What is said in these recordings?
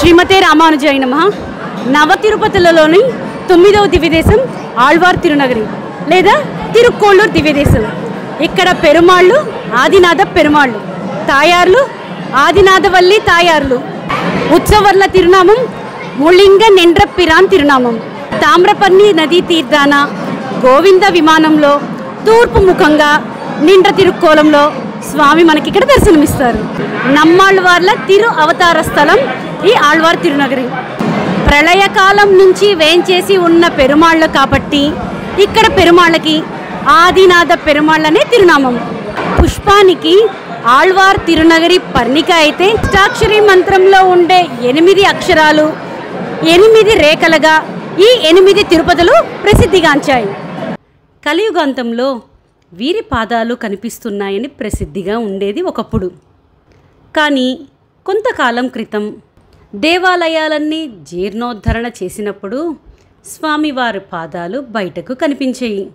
శ్రీమతే రామానుజాయ నమ నవ తిరుపతులలోని తొమ్మిదవ దివ్యదేశం ఆళ్వార్ తిరునగరి లేదా తిరుక్కోళ్ళూరు దివ్యదేశం ఇక్కడ పెరుమాళ్ళు ఆదినాథ పెరుమాళ్ళు తాయార్లు ఆదినాథవల్లి తాయార్లు ఉత్సవర్ల తిరునామం ముళింగ నెండ్రప్పిరాన్ తిరునామం తామ్రపర్ణి నదీ తీర్థాన గోవింద విమానంలో తూర్పు ముఖంగా నిండ్ర తిరుక్కోలంలో స్వామి మనకి ఇక్కడ దర్శనమిస్తారు నమ్మాళ్ళవార్ల తిరు అవతార స్థలం ఈ ఆళ్వార్ తిరునగరి ప్రళయకాలం నుంచి వేంచేసి ఉన్న పెరుమాళ్ళు కాబట్టి ఇక్కడ పెరుమాళ్ళకి ఆదినాథ పెరుమాళ్ళనే తిరునామం పుష్పానికి ఆళ్వార్ తిరునగరి పర్ణిక అయితే అష్టాక్షరి మంత్రంలో ఉండే ఎనిమిది అక్షరాలు ఎనిమిది రేఖలుగా ఈ ఎనిమిది తిరుపతులు ప్రసిద్ధిగాంచాయి కలియుగాంతంలో వీరి పాదాలు కనిపిస్తున్నాయని ప్రసిద్ధిగా ఉండేది ఒకప్పుడు కానీ కొంతకాలం క్రితం దేవాలయాలన్నీ జీర్ణోద్ధరణ చేసినప్పుడు స్వామివారి పాదాలు బయటకు కనిపించాయి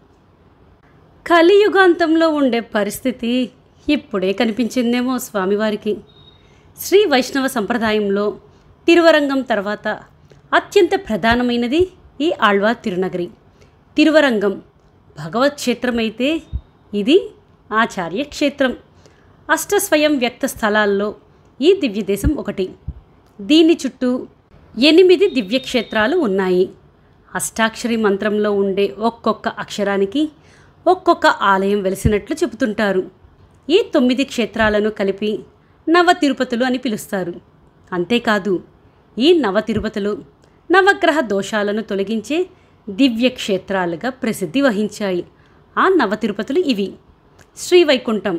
కలియుగాంతంలో ఉండే పరిస్థితి ఇప్పుడే కనిపించిందేమో స్వామివారికి శ్రీ వైష్ణవ సంప్రదాయంలో తిరువరంగం తర్వాత అత్యంత ప్రధానమైనది ఈ ఆళ్వార్ తిరునగరి తిరువరంగం భగవత్ క్షేత్రమైతే ఇది ఆచార్య క్షేత్రం అష్టస్వయం వ్యక్త స్థలాల్లో ఈ దివ్యదేశం ఒకటి దీని చుట్టూ ఎనిమిది దివ్యక్షేత్రాలు ఉన్నాయి అష్టాక్షరి మంత్రంలో ఉండే ఒక్కొక్క అక్షరానికి ఒక్కొక్క ఆలయం వెలిసినట్లు చెబుతుంటారు ఈ తొమ్మిది క్షేత్రాలను కలిపి నవ తిరుపతులు అని పిలుస్తారు అంతేకాదు ఈ నవ తిరుపతులు నవగ్రహ దోషాలను తొలగించే దివ్యక్షేత్రాలుగా ప్రసిద్ధి వహించాయి ఆ నవ తిరుపతులు ఇవి శ్రీవైకుంఠం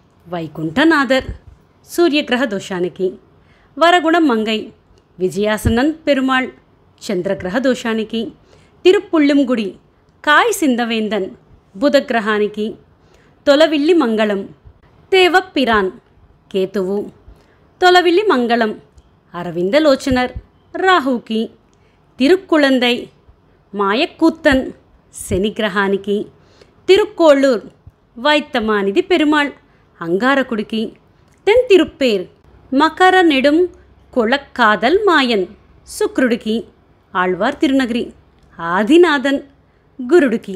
వైకుంఠనాథర్ సూర్యగ్రహ దోషానికి వరగుణం మంగై విజయాసనన్ పెరుమాళ్ చంద్రగ్రహ దోషానికి తిరుప్పుళ్ళింగుడి కాయ్ సింధవేందన్ బుధగ్రహానికి తొలవిల్లి మంగళం తేవప్పిరాన్ కేతువు తొలవిల్లి మంగళం అరవిందలోచనర్ రాహుకి తిరుక్కుళందై మాయక్కూత్తన్ శనిగ్రహానికి తిరుక్కోళ్ళూర్ వైత్తమానిది పెరుమాళ్ అంగారకుడికి తెన్ తిరుప్పేర్ మకర నెడుం కొళక్కాదల్ మాయన్ శుక్రుడికి ఆళ్వార్ తిరునగరి ఆదినాథన్ గురుడికి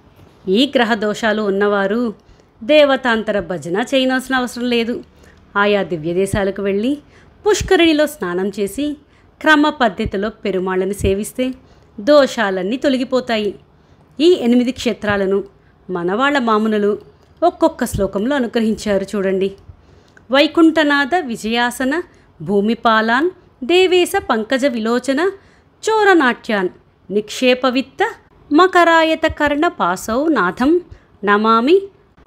ఈ గ్రహ దోషాలు ఉన్నవారు దేవతాంతర భజన చేయనవలసిన అవసరం లేదు ఆయా దివ్యదేశాలకు వెళ్ళి పుష్కరిణిలో స్నానం చేసి క్రమ పద్ధతిలో పెరుమాళ్ళని సేవిస్తే దోషాలన్నీ తొలగిపోతాయి ఈ ఎనిమిది క్షేత్రాలను మనవాళ్ళ మామునులు ఒక్కొక్క శ్లోకంలో అనుగ్రహించారు చూడండి వైకుంఠనాథ విజయాసన భూమిపాలాన్ దేవేశ పంకజ విలోచన చోరనాట్యాన్ నిక్షేపవిత్త మకరాయత కర్ణ పాసౌ నాథం నమామి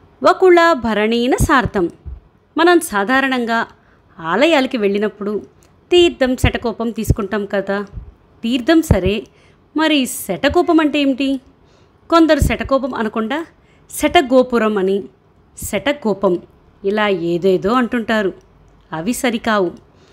వకుళాభరణీన సార్థం మనం సాధారణంగా ఆలయాలకి వెళ్ళినప్పుడు తీర్థం శటకోపం తీసుకుంటాం కదా తీర్థం సరే మరి శటకోపం అంటే ఏమిటి కొందరు శటకోపం అనకుండా శటగోపురం అని శటకోపం ఇలా ఏదేదో అంటుంటారు అవి సరికావు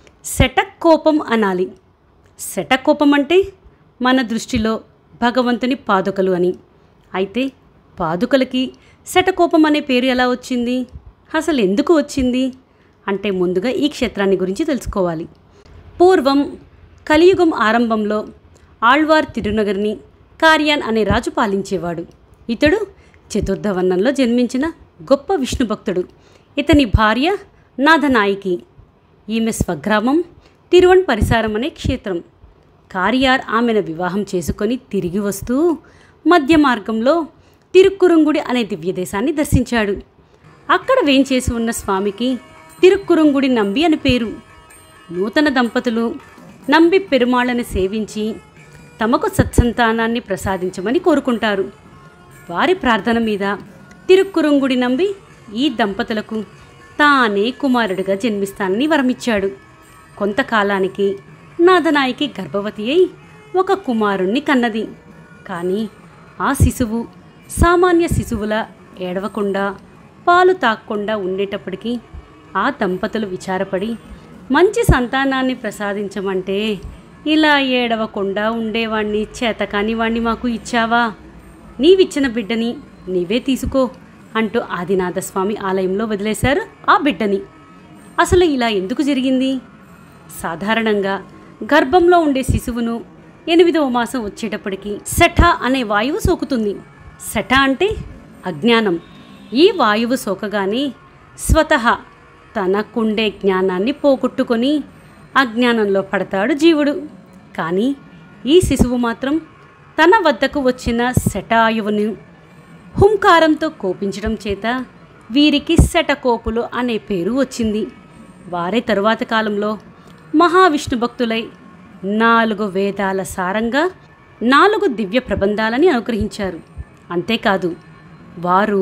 శటకోపం అనాలి శటకోపం అంటే మన దృష్టిలో భగవంతుని పాదుకలు అని అయితే పాదుకలకి శటకోపం అనే పేరు ఎలా వచ్చింది అసలు ఎందుకు వచ్చింది అంటే ముందుగా ఈ క్షేత్రాన్ని గురించి తెలుసుకోవాలి పూర్వం కలియుగం ఆరంభంలో ఆళ్వార్ తిరునగర్ని కార్యాన్ అనే రాజు పాలించేవాడు ఇతడు చతుర్థవర్ణంలో జన్మించిన గొప్ప విష్ణు భక్తుడు ఇతని భార్య నాథనాయికి ఈమె స్వగ్రామం తిరువణ్ పరిసారం అనే క్షేత్రం కార్యార్ ఆమెను వివాహం చేసుకొని తిరిగి వస్తూ మధ్య మార్గంలో తిరుక్కురుంగుడి అనే దివ్యదేశాన్ని దర్శించాడు అక్కడ వేంచేసి ఉన్న స్వామికి తిరుక్కురుంగుడి నంబి అని పేరు నూతన దంపతులు నంబి పెరుమాళ్ళని సేవించి తమకు సత్సంతానాన్ని ప్రసాదించమని కోరుకుంటారు వారి ప్రార్థన మీద తిరుక్కురుంగుడి నంబి ఈ దంపతులకు తానే కుమారుడిగా జన్మిస్తానని వరమిచ్చాడు కొంతకాలానికి నాదనాయికి గర్భవతి అయి ఒక కుమారుణ్ణి కన్నది కానీ ఆ శిశువు సామాన్య శిశువులా ఏడవకుండా పాలు తాక్కుండా ఉండేటప్పటికీ ఆ దంపతులు విచారపడి మంచి సంతానాన్ని ప్రసాదించమంటే ఇలా ఏడవకుండా ఉండేవాణ్ణి చేతకాని వాణ్ణి మాకు ఇచ్చావా నీవిచ్చిన బిడ్డని నీవే తీసుకో అంటూ ఆదినాథస్వామి ఆలయంలో వదిలేశారు ఆ బిడ్డని అసలు ఇలా ఎందుకు జరిగింది సాధారణంగా గర్భంలో ఉండే శిశువును ఎనిమిదవ మాసం వచ్చేటప్పటికి సెఠ అనే వాయువు సోకుతుంది సెఠ అంటే అజ్ఞానం ఈ వాయువు సోకగానే స్వతహా తనకుండే జ్ఞానాన్ని పోగొట్టుకొని అజ్ఞానంలో పడతాడు జీవుడు కానీ ఈ శిశువు మాత్రం తన వద్దకు వచ్చిన శటాయువును హుంకారంతో కోపించడం చేత వీరికి శటకోపులు అనే పేరు వచ్చింది వారే తరువాత కాలంలో మహావిష్ణు భక్తులై నాలుగు వేదాల సారంగా నాలుగు దివ్య ప్రబంధాలని అనుగ్రహించారు అంతేకాదు వారు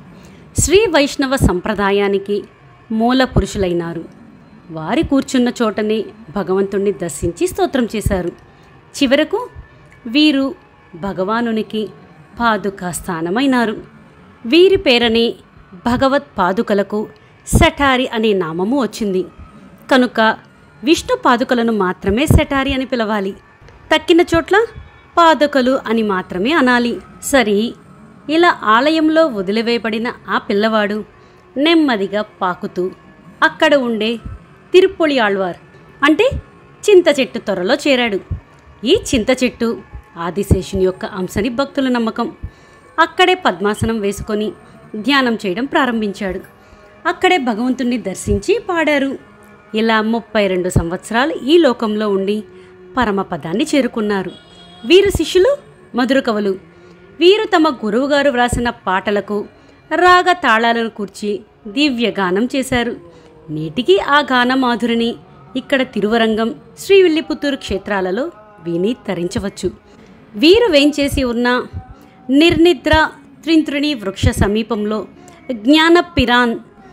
శ్రీ వైష్ణవ సంప్రదాయానికి మూల పురుషులైనారు వారి కూర్చున్న చోటనే భగవంతుణ్ణి దర్శించి స్తోత్రం చేశారు చివరకు వీరు భగవానునికి పాదుకా స్థానమైనారు వీరి పేరనే భగవత్ పాదుకలకు సెటారి అనే నామము వచ్చింది కనుక విష్ణు పాదుకలను మాత్రమే సెటారి అని పిలవాలి తక్కిన చోట్ల పాదుకలు అని మాత్రమే అనాలి సరి ఇలా ఆలయంలో వదిలివేయబడిన ఆ పిల్లవాడు నెమ్మదిగా పాకుతూ అక్కడ ఉండే తిరుప్పొళి ఆళ్వార్ అంటే చింత చెట్టు త్వరలో చేరాడు ఈ చింత చెట్టు ఆదిశేషుని యొక్క అంశని భక్తుల నమ్మకం అక్కడే పద్మాసనం వేసుకొని ధ్యానం చేయడం ప్రారంభించాడు అక్కడే భగవంతుణ్ణి దర్శించి పాడారు ఇలా ముప్పై రెండు సంవత్సరాలు ఈ లోకంలో ఉండి పరమపదాన్ని చేరుకున్నారు వీరు శిష్యులు మధుర కవులు వీరు తమ గురువుగారు వ్రాసిన పాటలకు రాగ తాళాలను కూర్చి దివ్య గానం చేశారు నేటికి ఆ గాన మాధురిని ఇక్కడ తిరువరంగం శ్రీవిల్లిపుత్తూరు క్షేత్రాలలో విని తరించవచ్చు వీరు వేంచేసి ఉన్న నిర్నిద్ర త్రింత్రుని వృక్ష సమీపంలో జ్ఞానపిరాన్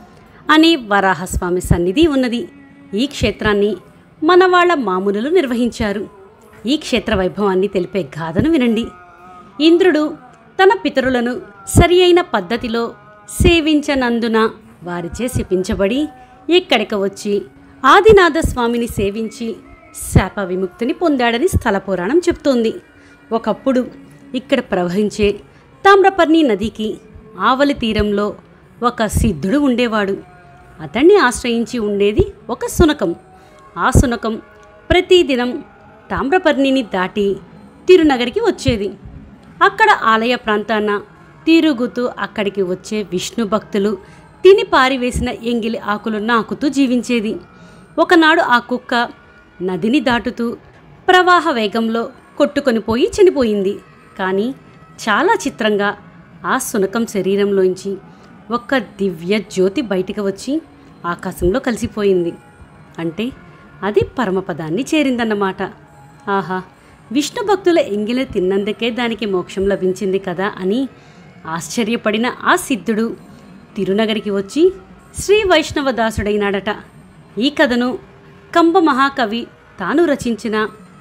అనే వరాహస్వామి సన్నిధి ఉన్నది ఈ క్షేత్రాన్ని మనవాళ్ల మామూలులు నిర్వహించారు ఈ క్షేత్ర వైభవాన్ని తెలిపే గాథను వినండి ఇంద్రుడు తన పితరులను సరి అయిన పద్ధతిలో సేవించనందున వారిచే శపించబడి ఇక్కడికి వచ్చి ఆదినాథ స్వామిని సేవించి శాప విముక్తిని పొందాడని స్థల పురాణం చెప్తోంది ఒకప్పుడు ఇక్కడ ప్రవహించే తామ్రపర్ణి నదికి ఆవలి తీరంలో ఒక సిద్ధుడు ఉండేవాడు అతన్ని ఆశ్రయించి ఉండేది ఒక సునకం ఆ సునకం ప్రతిదినం తామ్రపర్ణిని దాటి తిరునగరికి వచ్చేది అక్కడ ఆలయ ప్రాంతాన తిరుగుతూ అక్కడికి వచ్చే విష్ణు భక్తులు తిని పారివేసిన ఎంగిలి ఆకులు నాకుతూ జీవించేది ఒకనాడు ఆ కుక్క నదిని దాటుతూ ప్రవాహ వేగంలో కొట్టుకొని పోయి చనిపోయింది కానీ చాలా చిత్రంగా ఆ సునకం శరీరంలోంచి ఒక్క దివ్య జ్యోతి బయటికి వచ్చి ఆకాశంలో కలిసిపోయింది అంటే అది పరమపదాన్ని చేరిందన్నమాట ఆహా విష్ణు భక్తుల ఎంగిలి తిన్నందుకే దానికి మోక్షం లభించింది కదా అని ఆశ్చర్యపడిన ఆ సిద్ధుడు తిరునగరికి వచ్చి శ్రీ వైష్ణవ దాసుడైనాడట ఈ కథను కంబ మహాకవి తాను రచించిన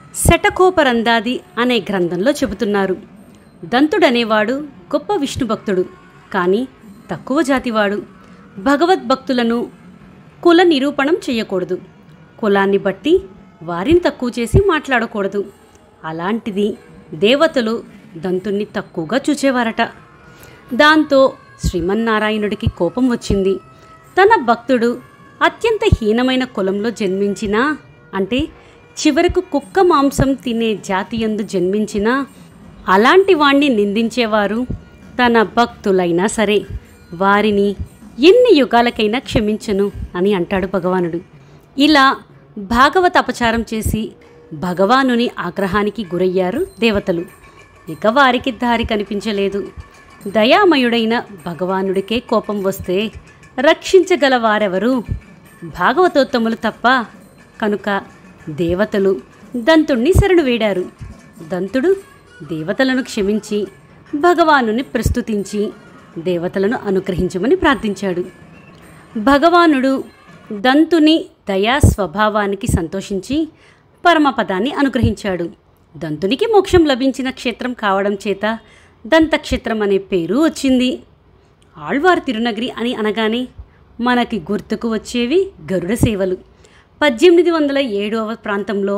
శటకోపరందాది అనే గ్రంథంలో చెబుతున్నారు దంతుడనేవాడు గొప్ప విష్ణు భక్తుడు కానీ తక్కువ జాతివాడు భగవద్భక్తులను కుల నిరూపణం చేయకూడదు కులాన్ని బట్టి వారిని తక్కువ చేసి మాట్లాడకూడదు అలాంటిది దేవతలు దంతుణ్ణి తక్కువగా చూచేవారట దాంతో శ్రీమన్నారాయణుడికి కోపం వచ్చింది తన భక్తుడు అత్యంత హీనమైన కులంలో జన్మించినా అంటే చివరకు కుక్క మాంసం తినే జాతి యందు జన్మించినా అలాంటి వాణ్ణి నిందించేవారు తన భక్తులైనా సరే వారిని ఎన్ని యుగాలకైనా క్షమించను అని అంటాడు భగవానుడు ఇలా భాగవత అపచారం చేసి భగవానుని ఆగ్రహానికి గురయ్యారు దేవతలు ఇక వారికి దారి కనిపించలేదు దయామయుడైన భగవానుడికే కోపం వస్తే రక్షించగల వారెవరు భాగవతోత్తములు తప్ప కనుక దేవతలు దంతుణ్ణి శరణు వేడారు దంతుడు దేవతలను క్షమించి భగవానుని ప్రస్తుతించి దేవతలను అనుగ్రహించమని ప్రార్థించాడు భగవానుడు దంతుని దయా స్వభావానికి సంతోషించి పరమపదాన్ని అనుగ్రహించాడు దంతునికి మోక్షం లభించిన క్షేత్రం కావడం చేత దంతక్షేత్రం అనే పేరు వచ్చింది ఆళ్వార్ తిరునగరి అని అనగానే మనకి గుర్తుకు వచ్చేవి గరుడ సేవలు పద్దెనిమిది వందల ఏడవ ప్రాంతంలో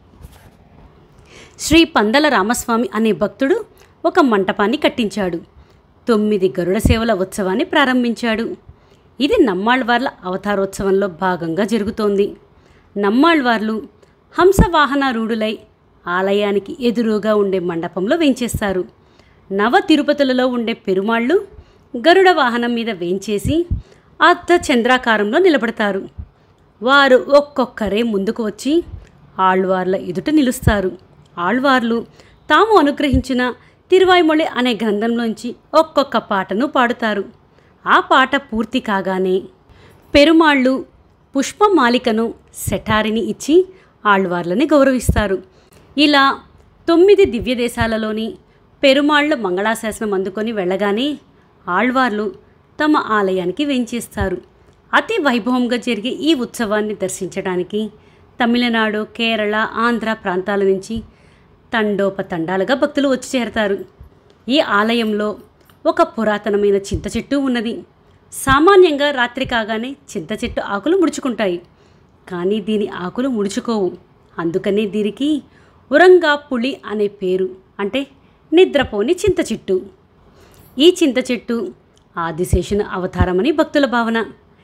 శ్రీ పందల రామస్వామి అనే భక్తుడు ఒక మంటపాన్ని కట్టించాడు తొమ్మిది గరుడ సేవల ఉత్సవాన్ని ప్రారంభించాడు ఇది నమ్మాళ్వార్ల అవతారోత్సవంలో భాగంగా జరుగుతోంది నమ్మాళ్వార్లు హంసవాహనారూఢులై ఆలయానికి ఎదురుగా ఉండే మండపంలో వేంచేస్తారు నవ తిరుపతులలో ఉండే పెరుమాళ్ళు గరుడ వాహనం మీద వేంచేసి అర్ధ చంద్రాకారంలో నిలబడతారు వారు ఒక్కొక్కరే ముందుకు వచ్చి ఆళ్వార్ల ఎదుట నిలుస్తారు ఆళ్వార్లు తాము అనుగ్రహించిన తిరువాయిమొళి అనే గ్రంథంలోంచి ఒక్కొక్క పాటను పాడుతారు ఆ పాట పూర్తి కాగానే పెరుమాళ్ళు పుష్పమాలికను సెటారిని ఇచ్చి ఆళ్వార్లని గౌరవిస్తారు ఇలా తొమ్మిది దివ్య దేశాలలోని పెరుమాళ్ళు మంగళాశాసనం అందుకొని వెళ్ళగానే ఆళ్వార్లు తమ ఆలయానికి వెంచేస్తారు అతి వైభవంగా జరిగే ఈ ఉత్సవాన్ని దర్శించడానికి తమిళనాడు కేరళ ఆంధ్ర ప్రాంతాల నుంచి తండోపతండాలుగా భక్తులు వచ్చి చేరతారు ఈ ఆలయంలో ఒక పురాతనమైన చింత చెట్టు ఉన్నది సామాన్యంగా రాత్రి కాగానే చింత చెట్టు ఆకులు ముడుచుకుంటాయి కానీ దీని ఆకులు ముడుచుకోవు అందుకనే దీనికి ఉరంగా పులి అనే పేరు అంటే నిద్రపోని చింత చెట్టు ఈ చింత చెట్టు ఆదిశేషుని అవతారమని భక్తుల భావన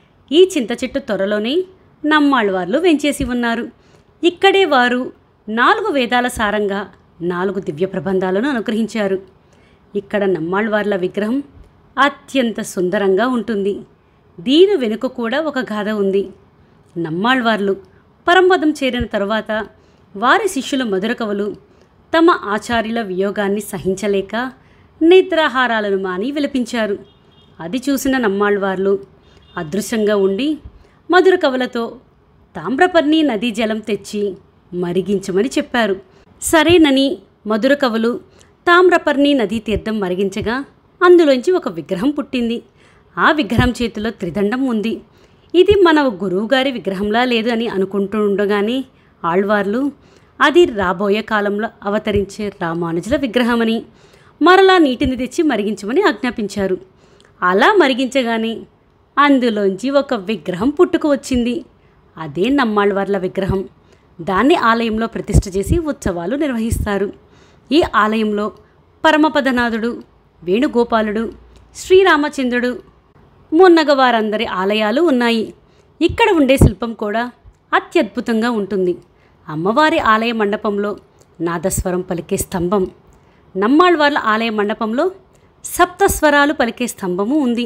ఈ చింత చెట్టు త్వరలోనే నమ్మాళ్ళవార్లు వెంచేసి ఉన్నారు ఇక్కడే వారు నాలుగు వేదాల సారంగా నాలుగు దివ్య ప్రబంధాలను అనుగ్రహించారు ఇక్కడ నమ్మాళ్ళవార్ల విగ్రహం అత్యంత సుందరంగా ఉంటుంది దీని వెనుక కూడా ఒక గాథ ఉంది నమ్మాళ్ళవార్లు పరంపదం చేరిన తరువాత వారి శిష్యుల మధుర కవులు తమ ఆచార్యుల వియోగాన్ని సహించలేక నిద్రాహారాలను మాని విలపించారు అది చూసిన నమ్మాళ్ళవార్లు అదృశ్యంగా ఉండి మధుర కవులతో తామ్రపర్ణి నదీ జలం తెచ్చి మరిగించమని చెప్పారు సరేనని మధుర కవులు తామ్రపర్ణి నదీ తీర్థం మరిగించగా అందులోంచి ఒక విగ్రహం పుట్టింది ఆ విగ్రహం చేతిలో త్రిదండం ఉంది ఇది మన గురువుగారి విగ్రహంలా లేదు అని అనుకుంటూ ఉండగానే ఆళ్వార్లు అది రాబోయే కాలంలో అవతరించే రామానుజుల విగ్రహమని మరలా నీటిని తెచ్చి మరిగించమని ఆజ్ఞాపించారు అలా మరిగించగానే అందులోంచి ఒక విగ్రహం పుట్టుకు వచ్చింది అదే నమ్మాళ్ళవార్ల విగ్రహం దాన్ని ఆలయంలో ప్రతిష్ఠ చేసి ఉత్సవాలు నిర్వహిస్తారు ఈ ఆలయంలో పరమపదనాథుడు వేణుగోపాలుడు శ్రీరామచంద్రుడు మున్నగ వారందరి ఆలయాలు ఉన్నాయి ఇక్కడ ఉండే శిల్పం కూడా అత్యద్భుతంగా ఉంటుంది అమ్మవారి ఆలయ మండపంలో నాదస్వరం పలికే స్తంభం నమ్మాళ్ళవార్ల ఆలయ మండపంలో సప్తస్వరాలు పలికే స్తంభము ఉంది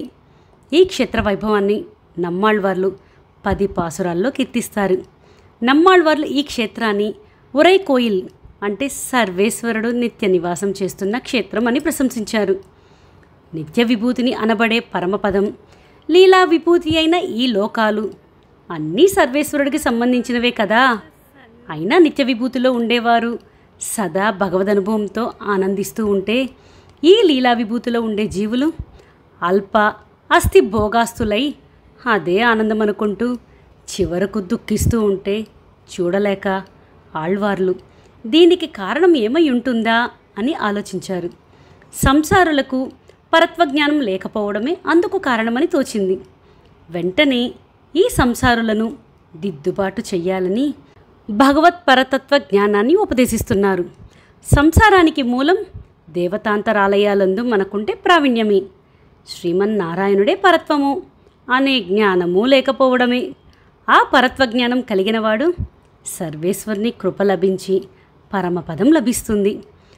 ఈ క్షేత్ర వైభవాన్ని నమ్మాళ్ళవార్లు పది పాసురాల్లో కీర్తిస్తారు నమ్మాళ్ళవార్లు ఈ క్షేత్రాన్ని ఉరై కోయిల్ అంటే సర్వేశ్వరుడు నిత్య నివాసం చేస్తున్న క్షేత్రం అని ప్రశంసించారు నిత్య విభూతిని అనబడే పరమపదం లీలా విభూతి అయిన ఈ లోకాలు అన్నీ సర్వేశ్వరుడికి సంబంధించినవే కదా అయినా నిత్య విభూతిలో ఉండేవారు సదా భగవద్ అనుభవంతో ఆనందిస్తూ ఉంటే ఈ లీలా విభూతిలో ఉండే జీవులు అల్ప అస్థి భోగాస్తులై అదే ఆనందం అనుకుంటూ చివరకు దుఃఖిస్తూ ఉంటే చూడలేక ఆళ్వార్లు దీనికి కారణం ఏమై ఉంటుందా అని ఆలోచించారు సంసారులకు పరత్వజ్ఞానం లేకపోవడమే అందుకు కారణమని తోచింది వెంటనే ఈ సంసారులను దిద్దుబాటు చెయ్యాలని భగవత్ పరతత్వ జ్ఞానాన్ని ఉపదేశిస్తున్నారు సంసారానికి మూలం దేవతాంతరాలయాలందు మనకుంటే ప్రావీణ్యమే శ్రీమన్నారాయణుడే పరత్వము అనే జ్ఞానము లేకపోవడమే ఆ పరత్వజ్ఞానం కలిగినవాడు సర్వేశ్వరుని కృప లభించి పరమపదం లభిస్తుంది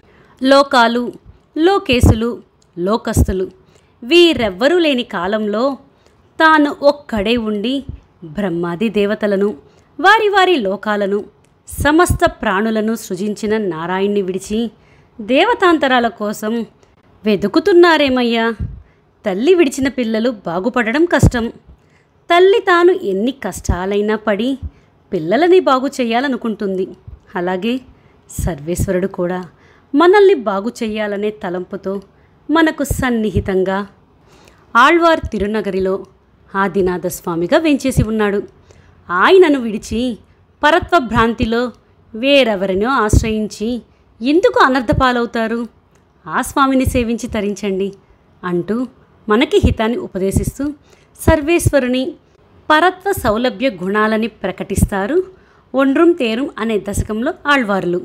లోకాలు లోకేశులు లోకస్తులు వీరెవ్వరూ లేని కాలంలో తాను ఒక్కడే ఉండి బ్రహ్మాది దేవతలను వారి వారి లోకాలను సమస్త ప్రాణులను సృజించిన నారాయణ్ణి విడిచి దేవతాంతరాల కోసం వెతుకుతున్నారేమయ్యా తల్లి విడిచిన పిల్లలు బాగుపడడం కష్టం తల్లి తాను ఎన్ని కష్టాలైనా పడి పిల్లలని బాగు చేయాలనుకుంటుంది అలాగే సర్వేశ్వరుడు కూడా మనల్ని బాగు చేయాలనే తలంపుతో మనకు సన్నిహితంగా ఆళ్వార్ తిరునగరిలో ఆదినాథ స్వామిగా వెంచేసి ఉన్నాడు ఆయనను విడిచి పరత్వ భ్రాంతిలో వేరెవరినో ఆశ్రయించి ఎందుకు అనర్థపాలవుతారు ఆ స్వామిని సేవించి తరించండి అంటూ మనకి హితాన్ని ఉపదేశిస్తూ సర్వేశ్వరుని పరత్వ సౌలభ్య గుణాలని ప్రకటిస్తారు ఒండ్రం తేరం అనే దశకంలో ఆళ్వార్లు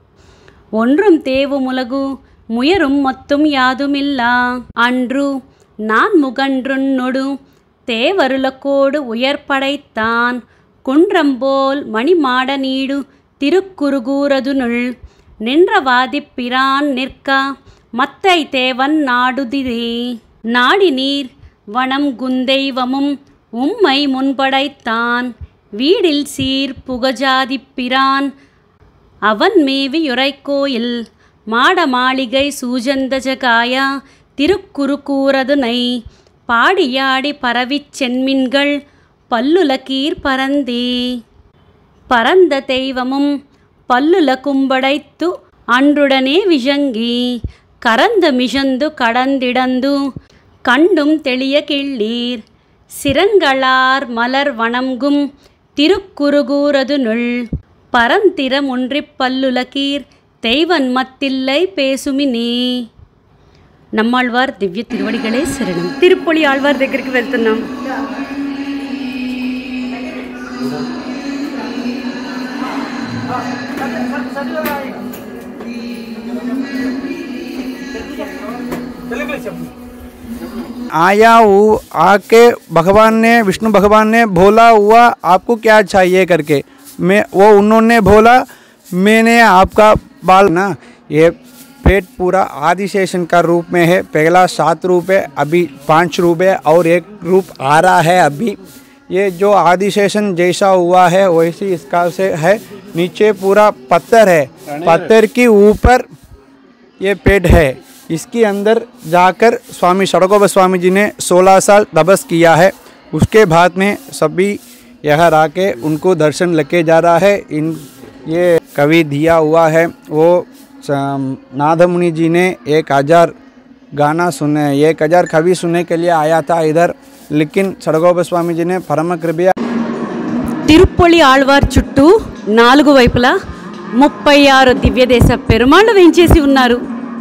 ஒன்றும் தேவுமுலகு முயரும் மொத்தும் யாதுமில்லா அன்று நான் முகன்றுன்னொடு தேவருலக்கோடு உயர்படைத்தான் குன்றம்போல் மணிமாட நீடு తిరుక్కురుగూరదునుల్ నిండ్రవాది పిరాన్ నిற்க மத்தை தேவன் நாடுதிரே நாடி நீர் வனம் குந்தெய்வமும் உம்மை முன்படைத்தான் வீடில் சீர் புகஜாதி பிரான் அவன் மேவியுரைக்கோயில் மாட மாளிகை சூஜந்தஜகாய திருக்குறுக்கூரதுனை பாடியாடி பரவிச் சென்மின்கள் பல்லுலகீர் பரந்தே பரந்த தெய்வமும் பல்லுல கும்படைத்து அன்றுடனே விஜங்கி கரந்த மிஷந்து கடந்திடந்து கண்டும் தெளிய கிள்ளீர் சிரங்களார் மலர் வணங்கும் திருக்குறுகூரதுனுள் பரந்திரம் ஒன்றிப் பல்லுலகீர் தெய்வன் மத்தில்லை பேசுమినే నమ్మాళ్వార్ దివ్య తిరువడిగలే శరణం తిరుప్పొలి ఆళ్వార్ దగ్గరికి వెళ్తున్నాం आया हूँ आके भगवान ने विष्णु भगवान ने बोला हुआ आपको क्या चाहिए करके मैं वो उन्होंने बोला मैंने आपका बाल ना ये पेट पूरा आदिशेषन का रूप में है पहला सात रूप है अभी पांच रूप है और एक रूप आ रहा है अभी ये जो आदिशेषन जैसा हुआ है वैसे इसका से है नीचे पूरा पत्थर है पत्थर के ऊपर ये पेड़ है इसके अंदर जाकर स्वामी सड़कोब स्वामी जी ने 16 साल तपस किया है उसके बाद में सभी यहाँ आके उनको दर्शन लेके जा रहा है इन ये कवि दिया हुआ है वो स- नादमुनि जी ने एक हज़ार गाना सुने एक हज़ार कवि सुनने के लिए आया था इधर लेकिन सड़कोब स्वामी जी ने परम कृपया తిరుప్పొలి ఆళ్వార్ చుట్టూ నాలుగు వైపులా ముప్పై ఆరు దివ్యదేశ పెరుమాళ్ళు వేయించేసి ఉన్నారు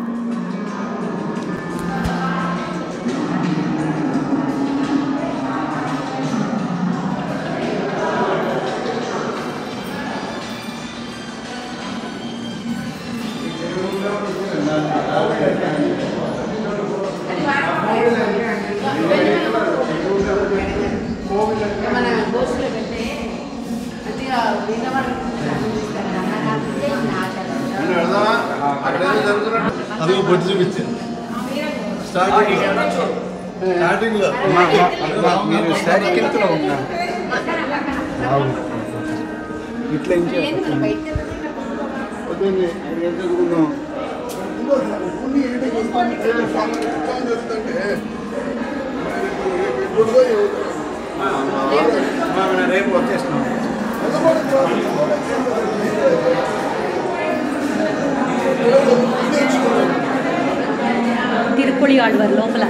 అది ఒక బొట్టు చూపించాను స్టార్టింగ్ స్టార్టింగ్ లో మీరు సరికింతలో ఉన్నారు ఇట్లా రేపు వచ్చేస్తున్నాం తిరుప్పొలి ఆళ్వార్ లోపల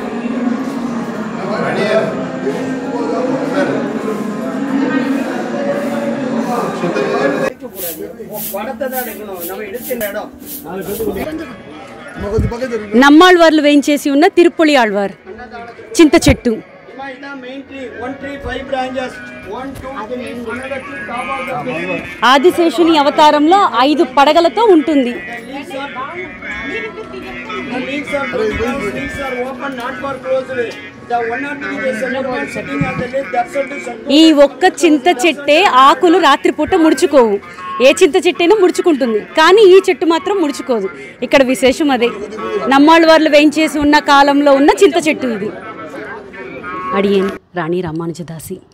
నమ్మాళ్వార్లు వేయించేసి ఉన్న తిరుప్పొలి ఆళ్వార్ చింత చెట్టు ఆదిశేషుని అవతారంలో ఐదు పడగలతో ఉంటుంది The leaves are broken down, leaves are open, not for closed. The one or two is celebrated sitting on the leaf, that's what is Santosh. ఈ ఒక్క చింత చెట్టే ఆకులు రాత్రిపూట ముడుచుకోవు ఏ చింత చెట్టైనా ముడుచుకుంటుంది కానీ ఈ చెట్టు మాత్రం ముడుచుకోదు ఇక్కడ విశేషం అదే నమ్మాళ్ళ వాళ్ళు వేయించేసి ఉన్న కాలంలో ఉన్న చింత చెట్టు ఇది అడియన్ రాణి రామానుజదాసి